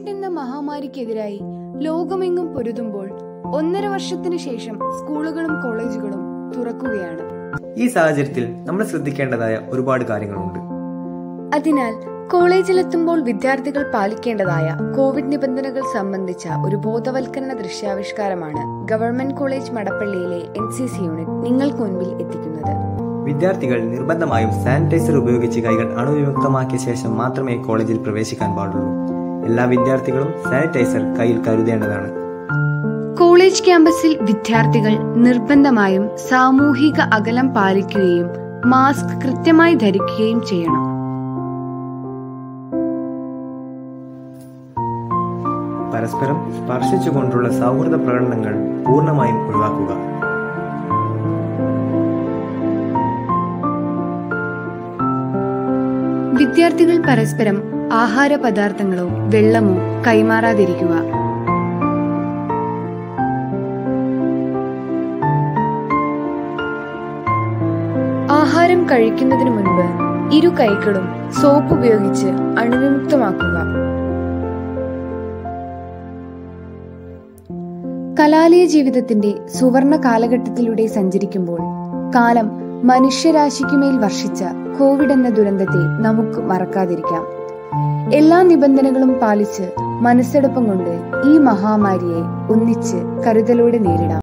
Covid എന്ന മഹാമാരിക്കെതിരായി ലോകമെങ്ങും പൊരുതുമ്പോൾ ഒന്നര വർഷത്തിനു ശേഷം സ്കൂളുകളും കോളേജുകളും തുറക്കുകയാണ് ഈ സാഹചര്യത്തിൽ നമ്മൾ ശ്രദ്ധിക്കേണ്ടതായ ഒരുപാട് കാര്യങ്ങളുണ്ട് അതിനാൽ കോളേജിലെത്തുമ്പോൾ വിദ്യാർത്ഥികൾ പാലിക്കേണ്ടതായ കോവിഡ് നിബന്ധനകൾ സംബന്ധിച്ച ഒരു ബോധവൽക്കരണ ദൃശ്യാവിഷ്കാരമാണ് ഗവൺമെന്റ് കോളേജ് മടപ്പള്ളിയിലെ എൻ സി സി യൂണിറ്റ് നിങ്ങൾക്ക് മുൻപിൽ എത്തിക്കുന്നത് വിദ്യാർത്ഥികൾ നിർബന്ധമായും സാനിറ്റൈസർ ഉപയോഗിച്ച് കൈകൾ അണുവിമുക്തമാക്കിയ ശേഷം മാത്രമേ കോളേജിൽ പ്രവേശിക്കാൻ പാടുള്ളൂ എല്ലാ വിദ്യാർത്ഥികളും സാനിറ്റൈസർ കയ്യിൽ കരുതേണ്ടതാണ് കോളേജ് ക്യാമ്പസിൽ വിദ്യാർത്ഥികൾ നിർബന്ധമായും സാമൂഹിക അകലം പാലിക്കുകയും മാസ്ക് കൃത്യമായി ധരിക്കുകയും ചെയ്യണം പരസ്പരം സ്പർശിച്ചുകൊണ്ടുള്ള സൗഹൃദ പ്രകടനങ്ങൾ പൂർണ്ണമായും ഒഴിവാക്കുക വിദ്യാർത്ഥികൾ പരസ്പരം ആഹാര പദാർത്ഥങ്ങളോ വെള്ളമോ കൈമാറാതിരിക്കുക ആഹാരം കഴിക്കുന്നതിന് മുൻപ് ഇരു കൈകളും സോപ്പ് ഉപയോഗിച്ച് അണുവിമുക്തമാക്കുക കലാലയ ജീവിതത്തിന്റെ സുവർണ കാലഘട്ടത്തിലൂടെ സഞ്ചരിക്കുമ്പോൾ കാലം മനുഷ്യരാശിക്കുമേൽ വർഷിച്ച കോവിഡ് എന്ന ദുരന്തത്തെ നമുക്ക് മറക്കാതിരിക്കാം എല്ലാ നിബന്ധനകളും പാലിച്ച് മനസ്സെടുപ്പം കൊണ്ട് ഈ മഹാമാരിയെ ഒന്നിച്ച് കരുതലോടെ നേരിടാം